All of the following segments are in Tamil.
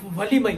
வலிமை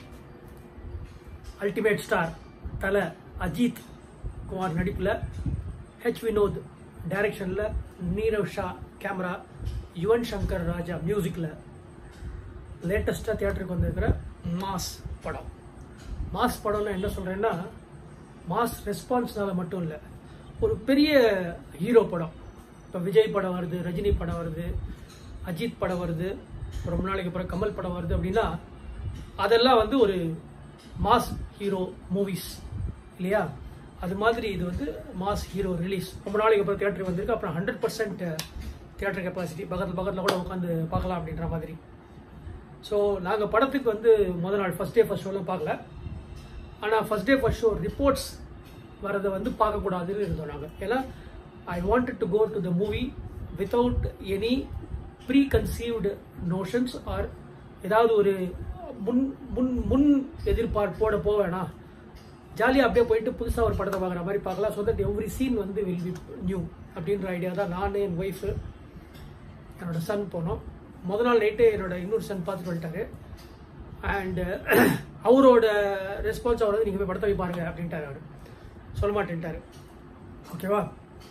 அல்டிமேட் ஸ்டார் தல அஜித் குமார் நடிப்பில் ஹெச் வினோத் டைரக்ஷனில் நீரவ் ஷா கேமரா யுவன் சங்கர் ராஜா மியூசிக்கில் லேட்டஸ்ட்டாக தியேட்டருக்கு வந்திருக்கிற மாஸ் படம் மாஸ் படம்னா என்ன சொல்கிறேன்னா மாஸ் ரெஸ்பான்ஸ்னால மட்டும் இல்லை ஒரு பெரிய ஹீரோ படம் இப்போ விஜய் படம் வருது ரஜினி படம் வருது அஜித் படம் வருது ரொம்ப நாளைக்கு அப்புறம் கமல் படம் வருது அப்படின்னா அதெல்லாம் வந்து ஒரு மாஸ் ஹீரோ மூவிஸ் இல்லையா அது மாதிரி இது வந்து மாஸ் ஹீரோ ரிலீஸ் ரொம்ப நாளைக்கு அப்புறம் தியேட்டருக்கு வந்திருக்கு அப்புறம் ஹண்ட்ரட் பர்சன்ட் தியேட்டர் கெப்பாசிட்டி பக்கத்தில் பக்கத்தில் கூட உட்காந்து பார்க்கலாம் அப்படின்ற மாதிரி ஸோ நாங்கள் படத்துக்கு வந்து முத நாள் ஃபஸ்ட் டே ஃபஸ்ட் ஷோலாம் பார்க்கல ஆனால் first day first show reports வரதை வந்து பார்க்கக்கூடாதுன்னு இருந்தோம் நாங்கள் ஏன்னா I wanted to go to the movie without any preconceived notions or ஏதாவது ஒரு முன் முன் முன் எதிர்பார்ப்போட போக வேணாம் ஜாலியாக அப்படியே போயிட்டு புதுசாக ஒரு படத்தை பார்க்குற மாதிரி பார்க்கலாம் ஸோ தட் எவ்ரி சீன் வந்து வில் பி நியூ அப்படின்ற ஐடியா தான் நான் என் ஒய்ஃபு என்னோட சன் போனோம் முத நாள் நைட்டு என்னோட இன்னொரு சன் பார்த்துட்டு வந்துட்டாரு அண்டு அவரோட ரெஸ்பான்ஸ் அவர் வந்து நீங்கள் போய் படத்தை போய் பாருங்க அப்படின்ட்டாரு அவர் சொல்ல மாட்டேன்ட்டாரு ஓகேவா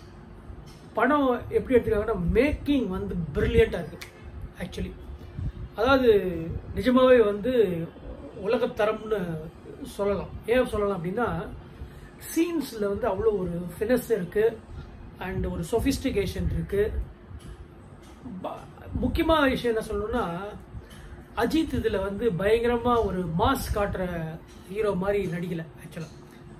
படம் எப்படி எடுத்துருக்காங்கன்னா மேக்கிங் வந்து பிரில்லியண்ட்டாக இருக்குது ஆக்சுவலி அதாவது நிஜமாவே வந்து உலகத்தரம்னு சொல்லலாம் ஏன் சொல்லலாம் அப்படின்னா சீன்ஸில் வந்து அவ்வளோ ஒரு ஃபினஸ் இருக்குது அண்ட் ஒரு சொஃபிஸ்டிகேஷன் இருக்குது முக்கியமான விஷயம் என்ன சொல்லணும்னா அஜித் இதில் வந்து பயங்கரமாக ஒரு மாஸ் காட்டுற ஹீரோ மாதிரி நடிக்கலை ஆக்சுவலாக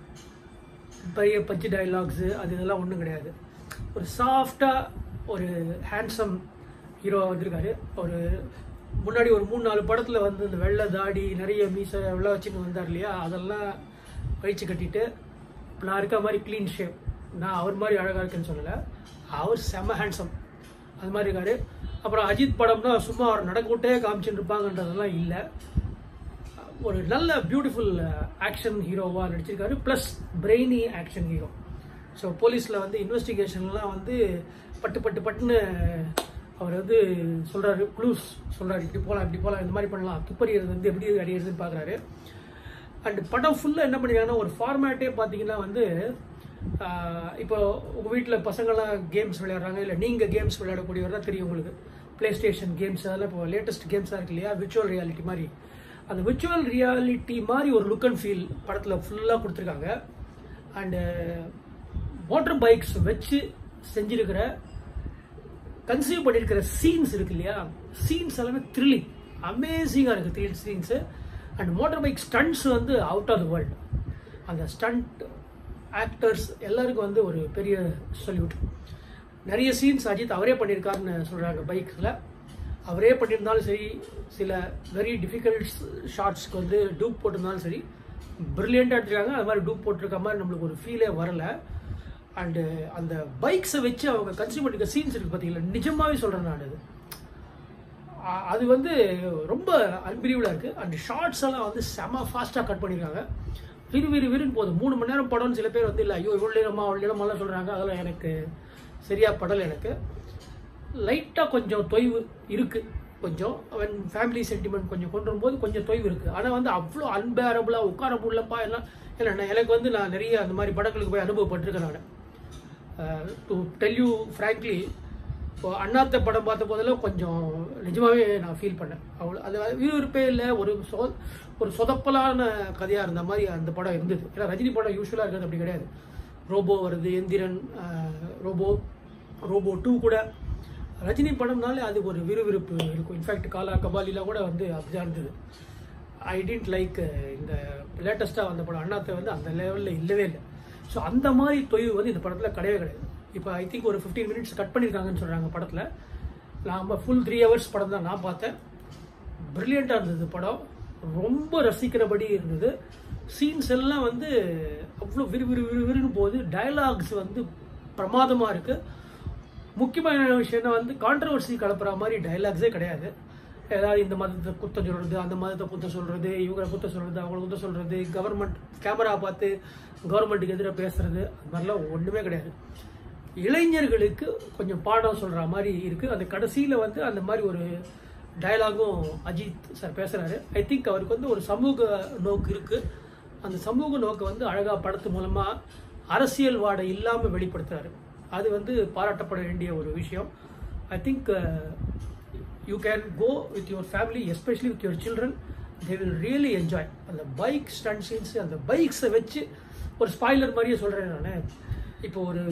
பெரிய பஞ்சு டைலாக்ஸு அது இதெல்லாம் ஒன்றும் கிடையாது ஒரு சாஃப்டாக ஒரு ஹேண்ட்ஸம் ஹீரோ வந்திருக்காரு ஒரு முன்னாடி ஒரு மூணு நாலு படத்தில் வந்து இந்த வெள்ளை தாடி நிறைய மீசை வெள்ளை வச்சுன்னு வந்தார் இல்லையா அதெல்லாம் வயிற்று கட்டிட்டு நான் இருக்க மாதிரி க்ளீன் ஷேப் நான் அவர் மாதிரி அழகாக இருக்குன்னு சொல்லலை அவர் செம ஹேண்ட்ஸம் அது மாதிரி இருக்காரு அப்புறம் அஜித் படம்னா சும்மா அவர் நடக்க விட்டே காமிச்சுட்டு இருப்பாங்கன்றதெல்லாம் இல்லை ஒரு நல்ல பியூட்டிஃபுல் ஆக்ஷன் ஹீரோவாக நடிச்சிருக்காரு plus brainy action hero so போலீஸில் வந்து இன்வெஸ்டிகேஷன்லாம் வந்து பட்டு பட்டு பட்டுன்னு அவர் வந்து சொல்கிறாரு க்ளூஸ் சொல்கிறாரு இப்படி போகலாம் இப்படி போகலாம் இந்த மாதிரி பண்ணலாம் துப்பறியது வந்து எப்படி அடிக்கிறதுன்னு பார்க்குறாரு அண்ட் படம் ஃபுல்லாக என்ன பண்ணிருக்காங்கன்னா ஒரு ஃபார்மேட்டே பார்த்தீங்கன்னா வந்து இப்போ உங்கள் வீட்டில் பசங்கள்லாம் கேம்ஸ் விளையாடுறாங்க இல்லை நீங்கள் கேம்ஸ் விளையாடக்கூடியவர் தான் தெரியும் உங்களுக்கு ப்ளே ஸ்டேஷன் கேம்ஸ் அதெல்லாம் இப்போ லேட்டஸ்ட் கேம்ஸாக இருக்கு இல்லையா விர்ச்சுவல் ரியாலிட்டி மாதிரி அந்த விர்ச்சுவல் ரியாலிட்டி மாதிரி ஒரு லுக் அண்ட் ஃபீல் படத்தில் ஃபுல்லாக கொடுத்துருக்காங்க அண்டு மோட்டர் பைக்ஸ் வச்சு செஞ்சிருக்கிற கன்சீவ் பண்ணியிருக்கிற சீன்ஸ் இருக்கு இல்லையா சீன்ஸ் எல்லாமே த்ரில்லிங் அமேசிங்காக இருக்குது thrill scenes and motor bike stunts வந்து அவுட் ஆஃப் த வேர்ல்டு அந்த ஸ்டண்ட் ஆக்டர்ஸ் எல்லாருக்கும் வந்து ஒரு பெரிய சொல்யூட் நிறைய சீன்ஸ் அஜித் அவரே பண்ணியிருக்காருன்னு சொல்கிறாங்க பைக்கில் அவரே பண்ணியிருந்தாலும் சரி சில வெரி டிஃபிகல்ட் ஷார்ட்ஸ்க்கு வந்து டூப் போட்டிருந்தாலும் சரி ப்ரில்லியண்ட்டாக எடுத்துருக்காங்க அது மாதிரி டூப் போட்டிருக்க மாதிரி நம்மளுக்கு ஒரு ஃபீலே வரல அண்டு அந்த பைக்ஸை வச்சு அவங்க கன்சியூம் பண்ணிருக்க சீன்ஸ் இருக்குது பார்த்தீங்களா நிஜமாகவே சொல்கிறேன் நான் அது அது வந்து ரொம்ப அன்பிரிவலாக இருக்குது அண்ட் ஷார்ட்ஸ் எல்லாம் வந்து செம ஃபாஸ்ட்டாக கட் பண்ணியிருக்காங்க விறு விறு விறுன்னு போதும் மூணு மணி நேரம் படம்னு சில பேர் வந்து இல்லை ஐயோ இவ்வளோ நேரமா அவ்வளோ நேரமாலாம் சொல்கிறாங்க அதெல்லாம் எனக்கு சரியாக படலை எனக்கு லைட்டாக கொஞ்சம் தொய்வு இருக்குது கொஞ்சம் அவன் ஃபேமிலி சென்டிமெண்ட் கொஞ்சம் கொண்டு வரும்போது கொஞ்சம் தொய்வு இருக்குது ஆனால் வந்து அவ்வளோ அன்பேரபுளாக உட்கார முடியலப்பா எல்லாம் இல்லை எனக்கு வந்து நான் நிறைய அந்த மாதிரி படங்களுக்கு போய் அனுபவப்பட்டிருக்கேன் நான் டு டெல் யூ ஃப்ராங்க்லி இப்போ அண்ணாத்த படம் பார்த்த போதெல்லாம் கொஞ்சம் நிஜமாகவே நான் ஃபீல் பண்ணேன் அவ்வளோ அது விறுவிறுப்பே இல்லை ஒரு சொ ஒரு சொதப்பலான கதையாக இருந்த மாதிரி அந்த படம் இருந்தது ஏன்னா ரஜினி படம் யூஸ்வலாக இருக்கிறது அப்படி கிடையாது ரோபோ வருது எந்திரன் ரோபோ ரோபோ டூ கூட ரஜினி படம்னாலே அது ஒரு விறுவிறுப்பு இருக்கும் இன்ஃபேக்ட் காலா கபாலிலாம் கூட வந்து அப்படிதான் இருந்தது ஐ டென்ட் லைக் இந்த லேட்டஸ்ட்டாக வந்த படம் அண்ணாத்தை வந்து அந்த லெவலில் இல்லவே இல்லை ஸோ அந்த மாதிரி தொய்வு வந்து இந்த படத்தில் கிடையவே கிடையாது இப்போ ஐ திங்க் ஒரு ஃபிஃப்டீன் மினிட்ஸ் கட் பண்ணியிருக்காங்கன்னு சொல்கிறாங்க படத்தில் நாம் ஃபுல் த்ரீ ஹவர்ஸ் படம் தான் நான் பார்த்தேன் ப்ரில்லியண்ட்டாக இருந்தது படம் ரொம்ப ரசிக்கிறபடி இருந்தது சீன்ஸ் எல்லாம் வந்து அவ்வளோ விறு விறு விறு விறுன்னு போகுது டயலாக்ஸ் வந்து பிரமாதமாக இருக்குது முக்கியமான விஷயம் வந்து கான்ட்ரவர்சி கலப்புற மாதிரி டைலாக்ஸே கிடையாது ஏதாவது இந்த மதத்தை குத்தம் சொல்கிறது அந்த மதத்தை குத்தம் சொல்கிறது இவங்களை குத்தம் சொல்கிறது அவங்களை குத்தம் சொல்கிறது கவர்மெண்ட் கேமரா பார்த்து கவர்மெண்ட்டுக்கு எதிராக பேசுறது அது மாதிரிலாம் ஒன்றுமே கிடையாது இளைஞர்களுக்கு கொஞ்சம் பாடம் சொல்கிற மாதிரி இருக்குது அந்த கடைசியில் வந்து அந்த மாதிரி ஒரு டயலாகும் அஜித் சார் பேசுகிறாரு ஐ திங்க் அவருக்கு வந்து ஒரு சமூக நோக்கு இருக்குது அந்த சமூக நோக்கை வந்து அழகாக படத்து மூலமாக அரசியல் வாடை இல்லாமல் வெளிப்படுத்துறாரு அது வந்து பாராட்டப்பட வேண்டிய ஒரு விஷயம் I think you can go with your family especially with your children they will really enjoy அந்த பைக் ஸ்டண்ட் சீன்ஸ் அந்த பைக்ஸை வச்சு ஒரு ஸ்பாய்லர் மாதிரியே சொல்கிறேன் நான் இப்போ ஒரு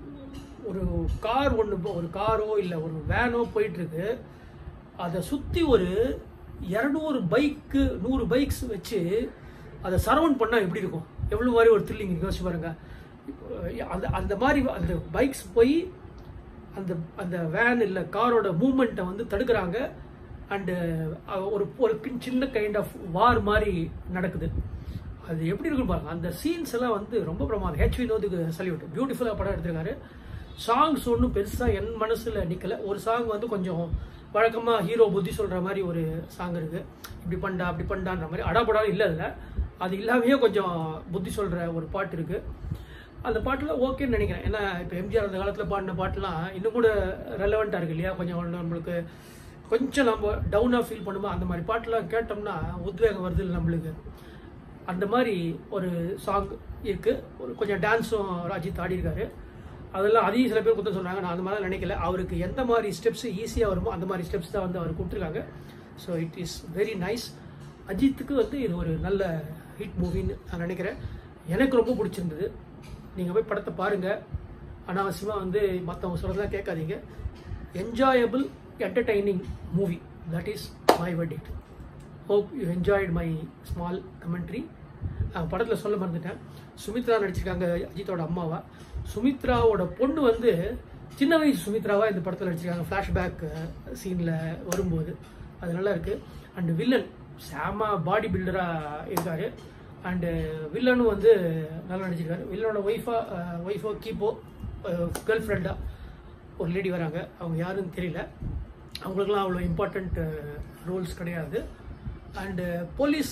ஒரு கார் ஒன்று ஒரு காரோ இல்லை ஒரு வேனோ போயிட்டுருக்கு அதை சுற்றி ஒரு இரநூறு பைக்கு நூறு பைக்ஸ் வச்சு அதை சரவுண்ட் பண்ணால் எப்படி இருக்கும் எவ்வளோ மாதிரி ஒரு த்ரில்லிங் யோசிச்சு பாருங்க அந்த அந்த மாதிரி அந்த பைக்ஸ் போய் அந்த அந்த வேன் இல்லை காரோட மூமெண்ட்டை வந்து தடுக்கிறாங்க அண்டு ஒரு ஒரு பின் சின்ன கைண்ட் ஆஃப் வார் மாதிரி நடக்குது அது எப்படி இருக்குன்னு பாருங்க அந்த சீன்ஸ் எல்லாம் வந்து ரொம்ப பிரமாதம் ஹெச் வினோதுக்கு சல்யூட் பியூட்டிஃபுல்லாக படம் எடுத்திருக்காரு சாங்ஸ் ஒன்றும் பெருசாக என் மனசில் நிற்கல ஒரு சாங் வந்து கொஞ்சம் வழக்கமாக ஹீரோ புத்தி சொல்கிற மாதிரி ஒரு சாங் இருக்குது இப்படி பண்ணா அப்படி பண்ணான்ற மாதிரி அடாபடாலும் இல்லை அதில் அது இல்லாமையே கொஞ்சம் புத்தி சொல்கிற ஒரு பாட்டு இருக்குது அந்த பாட்டில் ஓகேன்னு நினைக்கிறேன் ஏன்னா இப்போ எம்ஜிஆர் அந்த காலத்தில் பாடின பாட்டுலாம் இன்னும் கூட ரெலவெண்ட்டாக இருக்கு இல்லையா கொஞ்சம் நம்மளுக்கு கொஞ்சம் நம்ம டவுனாக ஃபீல் பண்ணுமோ அந்த மாதிரி பாட்டெலாம் கேட்டோம்னா உத்வேகம் வருது இல்லை நம்மளுக்கு அந்த மாதிரி ஒரு சாங் இருக்குது ஒரு கொஞ்சம் டான்ஸும் ராஜித் ஆடியிருக்காரு அதெல்லாம் அதையும் சில பேர் குத்தம் சொன்னாங்க நான் அந்த மாதிரி நினைக்கல அவருக்கு எந்த மாதிரி ஸ்டெப்ஸ் ஈஸியாக வருமோ அந்த மாதிரி ஸ்டெப்ஸ் தான் வந்து அவர் கொடுத்துருக்காங்க so it is very nice அஜித்துக்கு வந்து இது ஒரு நல்ல ஹிட் மூவின்னு நான் நினைக்கிறேன் எனக்கு ரொம்ப பிடிச்சிருந்தது நீங்கள் போய் படத்தை பாருங்கள் அனாவசியமாக வந்து மற்றவங்க சொல்கிறதெல்லாம் கேட்காதீங்க enjoyable entertaining movie that is my verdict hope you enjoyed my small commentary படத்தில் சொல்ல மறந்துட்டேன் சுமித்ரா நடிச்சிருக்காங்க அஜித்தோட அம்மாவா சுமித்ராவோட பொண்ணு வந்து சின்ன வயசு சுமித்ராவா இந்த படத்தில் நடிச்சிருக்காங்க ஃப்ளாஷ்பேக் சீனில் வரும்போது அது நல்லா இருக்குது அண்டு வில்லன் சாம பாடி பில்டராக இருக்காரு அண்டு வில்லனும் வந்து நல்லா நடிச்சிருக்காரு வில்லனோட ஒய்ஃபா ஒய்ஃபோ கீப்போ கேர்ள் ஃப்ரெண்டாக ஒரு லேடி வராங்க அவங்க யாருன்னு தெரியல அவங்களுக்குலாம் அவ்வளோ இம்பார்ட்டண்ட் ரோல்ஸ் கிடையாது அண்டு போலீஸ்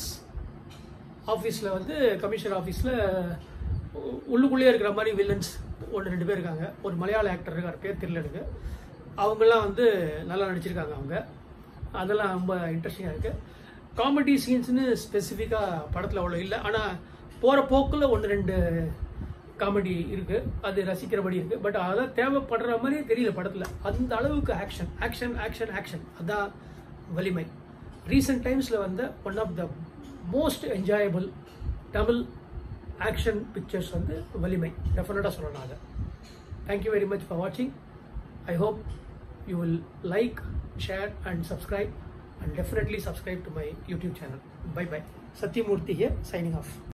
ஆஃபீஸில் வந்து கமிஷனர் ஆஃபீஸில் உள்ளுக்குள்ளேயே இருக்கிற மாதிரி வில்லன்ஸ் ஒன்று ரெண்டு பேர் இருக்காங்க ஒரு மலையாள ஆக்டர் இருக்கார் பேர் தெரியல எனக்கு அவங்கெல்லாம் வந்து நல்லா நடிச்சிருக்காங்க அவங்க அதெல்லாம் ரொம்ப இன்ட்ரெஸ்டிங்காக இருக்குது காமெடி சீன்ஸ்னு ஸ்பெசிஃபிக்காக படத்தில் அவ்வளோ இல்லை ஆனால் போகிற போக்கில் ஒன்று ரெண்டு காமெடி இருக்குது அது ரசிக்கிறபடி இருக்குது பட் அதெல்லாம் தேவைப்படுற மாதிரியே தெரியல படத்தில் அந்த அளவுக்கு ஆக்ஷன் ஆக்ஷன் ஆக்ஷன் ஆக்ஷன் அதான் வலிமை ரீசெண்ட் டைம்ஸில் வந்த one of the most enjoyable Tamil action pictures வந்து வலிமை டெஃபினட்டாக சொல்லலாம் அதை தேங்க்யூ வெரி மச் ஃபார் வாட்சிங் I hope you will like share and subscribe and definitely subscribe to my YouTube channel bye bye Sathyamoorthy here signing of